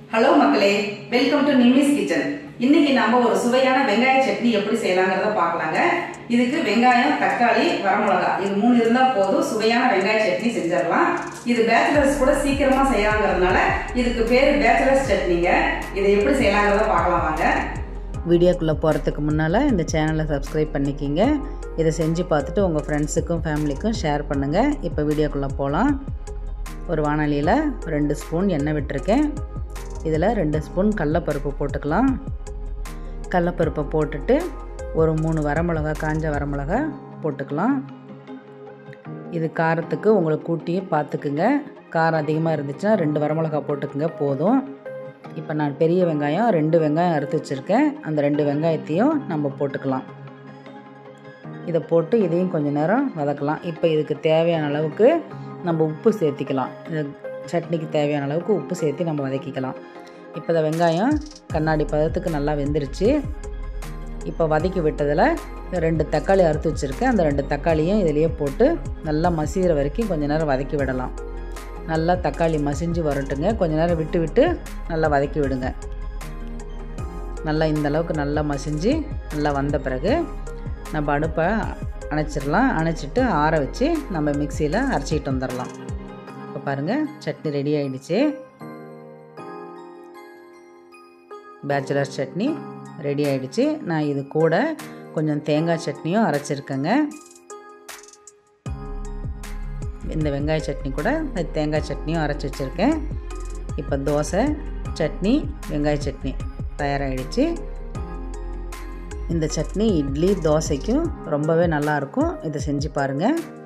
hello மக்களே welcome to நிமிஸ் kitchen இன்னைக்கு நாம ஒரு சுவையான வெங்காய சட்னி எப்படி செய்யலாங்கிறத பார்க்கலாங்க இதுக்கு வெங்காயம் தக்காளி வரமிளகா இது மூணு இருந்தா போதும் சுவையான வெங்காய சட்னி செஞ்சிடலாம் இது பேச்சுலர்ஸ் கூட சீக்கிரமா செய்யலாங்கிறதுனால இதுக்கு பேர் பேச்சுலர்ஸ் சட்னிங்க இதை எப்படி செய்யலாங்கிறத பார்க்கலாம் வாங்க வீடியோக்குள்ளே போகிறதுக்கு முன்னால் இந்த சேனலை சப்ஸ்கிரைப் பண்ணிக்கிங்க இதை செஞ்சு பார்த்துட்டு உங்கள் ஃப்ரெண்ட்ஸுக்கும் ஃபேமிலிக்கும் ஷேர் பண்ணுங்கள் இப்போ வீடியோக்குள்ளே போகலாம் ஒரு வானொலியில் ரெண்டு ஸ்பூன் எண்ணெய் விட்டுருக்கேன் இதில் ரெண்டு ஸ்பூன் கடலப்பருப்பு போட்டுக்கலாம் கடலப்பருப்பை போட்டுட்டு ஒரு மூணு வரமிளகா காஞ்ச வரமிளகா போட்டுக்கலாம் இது காரத்துக்கு உங்களுக்கு கூட்டி பார்த்துக்குங்க காரம் அதிகமாக இருந்துச்சுன்னா ரெண்டு வரமிளகா போட்டுக்குங்க போதும் இப்போ நான் பெரிய வெங்காயம் ரெண்டு வெங்காயம் அறுத்து வச்சுருக்கேன் அந்த ரெண்டு வெங்காயத்தையும் நம்ம போட்டுக்கலாம் இதை போட்டு இதையும் கொஞ்சம் நேரம் வதக்கலாம் இப்போ இதுக்கு தேவையான அளவுக்கு நம்ம உப்பு சேர்த்திக்கலாம் இந்த சட்னிக்கு தேவையான அளவுக்கு உப்பு சேர்த்து நம்ம வதக்கிக்கலாம் இப்போ இந்த வெங்காயம் கண்ணாடி பதத்துக்கு நல்லா வெந்துருச்சு இப்போ வதக்கி விட்டதில் ரெண்டு தக்காளி அறுத்து வச்சுருக்கேன் அந்த ரெண்டு தக்காளியும் இதிலேயே போட்டு நல்லா மசிகிற வரைக்கும் கொஞ்சம் நேரம் வதக்கி விடலாம் நல்லா தக்காளி மசிஞ்சு வரட்டுங்க கொஞ்ச நேரம் விட்டு விட்டு நல்லா வதக்கி விடுங்க நல்லா இந்த அளவுக்கு நல்லா மசிஞ்சு நல்லா வந்த பிறகு நம்ம அடுப்பை அணைச்சிடலாம் அணைச்சிட்டு ஆற வச்சு நம்ம மிக்சியில் அரைச்சிக்கிட்டு வந்துடலாம் இப்போ பாருங்கள் சட்னி ரெடி ஆகிடுச்சு பேச்சுலர் சட்னி ரெடி ஆகிடுச்சு நான் இது கூட கொஞ்சம் தேங்காய் சட்னியும் அரைச்சிருக்கேங்க இந்த வெங்காய சட்னி கூட இந்த தேங்காய் சட்னியும் அரைச்சி வச்சுருக்கேன் இப்போ தோசை சட்னி வெங்காய சட்னி தயாராகிடுச்சு இந்த சட்னி இட்லி தோசைக்கும் ரொம்பவே நல்லாயிருக்கும் இதை செஞ்சு பாருங்கள்